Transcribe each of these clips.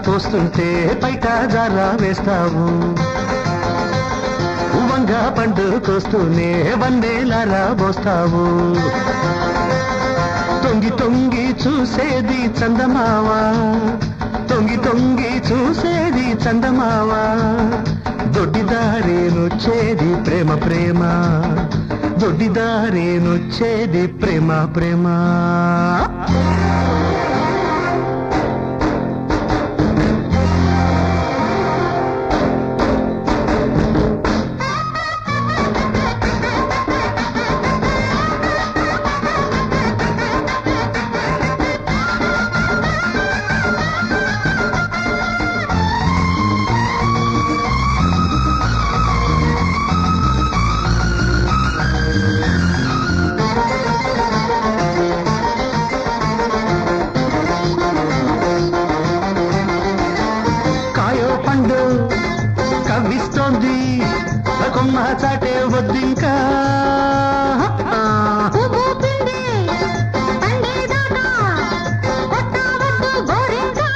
తోస్తుంటే బయట జారా వేస్తావు వంగ పండు కోస్తూనే వన్నేలారా పోస్తావు తొంగి తొంగి చూసేది చందమావా తొంగి తొంగి చూసేది చందమావా దొడ్డిదారేనొచ్చేది ప్రేమ ప్రేమ దొడ్డిదారేనొచ్చేది ప్రేమ ప్రేమ కాయో పండు కవ్విస్తోంది కొమ్మ చాటే వద్దింకా పువ్వు పిండి పండేదాకా కొట్టవద్దు గోరింకా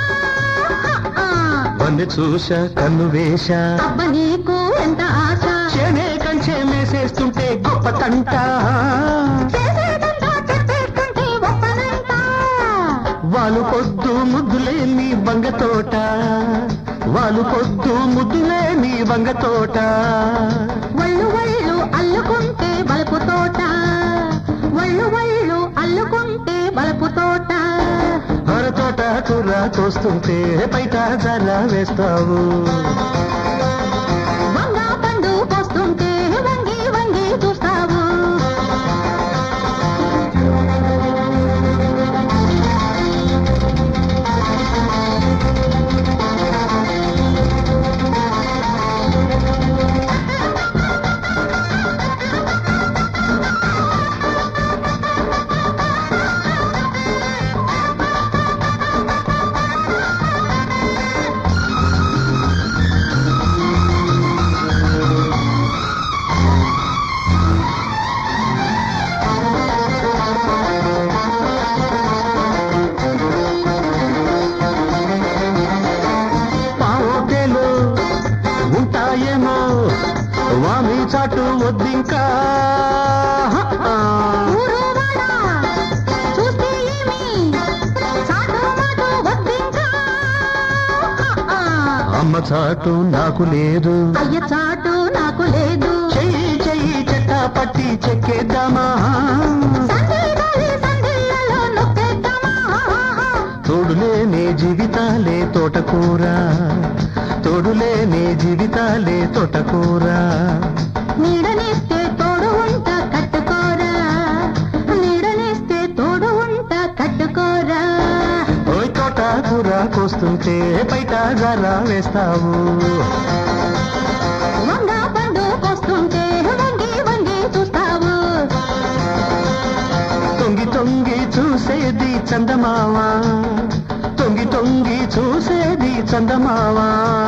వన్నె చూస కన్ను వేశ అబ్బ నీకు ఎంత ఆశ చేనే కంచె మేసేస్తుంటే గొప్ప తంట చేసేదంతా చెప్పేస్తుంటే ఒప్పనంట వాళ్ళు పొద్దు ముద్దులేని వంగ తోట వాళ్ళు పొద్దు ముద్దులేని వంగ తోట ఒళ్ళు ఒళ్ళు అల్లుకుంటే బలుపు తోట ఒళ్ళు ఒళ్ళు అల్లుకుంటే బలుపు తోట హర తోట కూర కోస్తుంటే బయట జర వేస్తావు వంగ పండు పోస్తుంటే వంగి వంగి చూస్తావు పావుకేలు ఉంటాయేమో వామి చాటు వద్దింకా ఊరు వాడ చూస్తే ఏమి చాటు మాటు వద్దింకా అమ్మ చాటు నాకు లేదు అయ్య చాటు నాకు లేదు చెయ్యి చెయ్యి చెట్ట పట్టి చెక్కేద్దామా సందేదాలి సందేలలో నొక్కేద్దామా తోడులేనే జీవితాలే తోటకూర తోడులేనే జీవితాలే తోటకూర నీడనేస్తే తోడు ఉంట కట్టుకోరా నీడనేస్తే తోడు ఉంట కట్టుకోరా ఓయ్ తోటకూర కోస్తుంటే బయట జరా వేస్తావు వంగ పండు కోస్తుంటే వంగి వంగి చూస్తావు తొంగి తొంగి చూసేది చందమావా తొంగి తొంగి చూసేది చందమావా